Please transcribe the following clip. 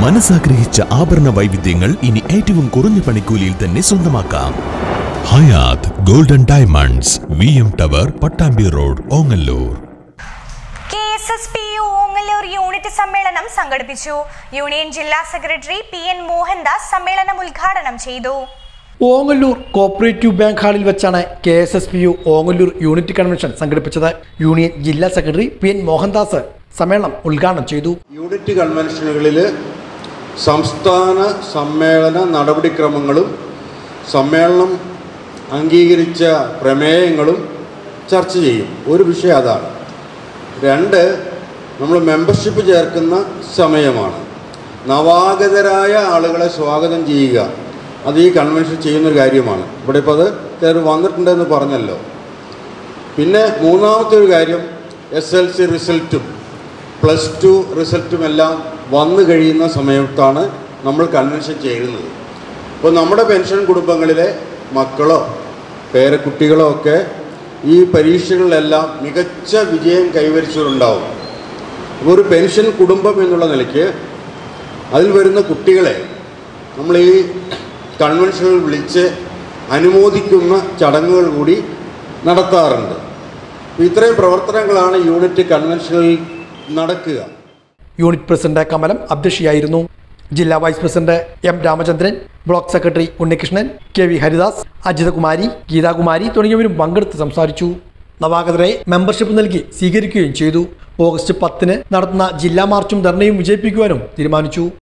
മനസ്സാഗ്രഹിച്ച ആഭരണ വൈവിധ്യങ്ങൾ ഇനി ഏറ്റവും കുറഞ്ഞ പണിക്കൂലിയിൽ തന്നെ സ്വന്തമാക്കാം Hayat golden diamonds V M tower Pattambi road Ongallur K S S P U Ongallur unit സമ്മേളനം സംഘടിപ്പിച്ചു യൂണിയൻ ജില്ലാ സെക്രട്ടറി പി എൻ മോഹൻദാസ് സമ്മേളനം ഉദ്ഘാടനം ചെയ്തു ഓങ്ങല്ലൂർ കോപ്പറേറ്റീവ് ബാങ്ക് ഹാളിൽ വെച്ചാണ് K S S P U Ongallur unit convention സംഘടിപ്പിച്ചത് യൂണിയൻ ജില്ലാ സെക്രട്ടറി പി എൻ മോഹൻദാസ് സമ്മേളനം ഉദ്ഘാടനം ചെയ്തു യൂണിറ്റ് കൺവെൻഷനുകളിൽ സംസ്ഥാന സമ്മേളന നടപടിക്രമങ്ങളും സമ്മേളനം അംഗീകരിച്ച പ്രമേയങ്ങളും ചർച്ച ചെയ്യും ഒരു വിഷയം അതാണ് രണ്ട് നമ്മൾ മെമ്പർഷിപ്പ് ചേർക്കുന്ന സമയമാണ് നവാഗതരായ ആളുകളെ സ്വാഗതം ചെയ്യുക അത് ഈ കൺവെൻഷൻ ചെയ്യുന്നൊരു കാര്യമാണ് ഇവിടെ ഇപ്പോൾ അത് ചിലർ വന്നിട്ടുണ്ടെന്ന് പറഞ്ഞല്ലോ പിന്നെ മൂന്നാമത്തെ ഒരു കാര്യം എസ് എൽ സി റിസൾട്ടും പ്ലസ് ടു റിസൾട്ടും എല്ലാം വന്നു കഴിയുന്ന സമയത്താണ് നമ്മൾ കൺവെൻഷൻ ചെയ്യുന്നത് അപ്പോൾ നമ്മുടെ പെൻഷൻ കുടുംബങ്ങളിലെ മക്കളോ പേരക്കുട്ടികളോ ഒക്കെ ഈ പരീക്ഷകളിലെല്ലാം മികച്ച വിജയം കൈവരിച്ചവരുണ്ടാവും അപ്പോൾ ഒരു പെൻഷൻ കുടുംബം എന്നുള്ള നിലയ്ക്ക് അതിൽ വരുന്ന കുട്ടികളെ നമ്മൾ ഈ കൺവെൻഷനിൽ വിളിച്ച് അനുമോദിക്കുന്ന ചടങ്ങുകൾ കൂടി നടത്താറുണ്ട് അപ്പോൾ ഇത്രയും പ്രവർത്തനങ്ങളാണ് യൂണിറ്റ് കൺവെൻഷനിൽ നടക്കുക യൂണിറ്റ് പ്രസിഡന്റ് കമലം അധ്യക്ഷയായിരുന്നു ജില്ലാ vice president M Ramachandran block secretary Unnikrishnan K V Haridas Ajithakumari Geethakumari തുടങ്ങിയവരും പങ്കെടുത്ത് സംസാരിച്ചു നവാഗതരെ മെമ്പർഷിപ്പ് നൽകി സ്വീകരിക്കുകയും ചെയ്തു ഓഗസ്റ്റ് പത്തിന് നടത്തുന്ന ജില്ലാ മാർച്ചും ധർണയും വിജയിപ്പിക്കുവാനും തീരുമാനിച്ചു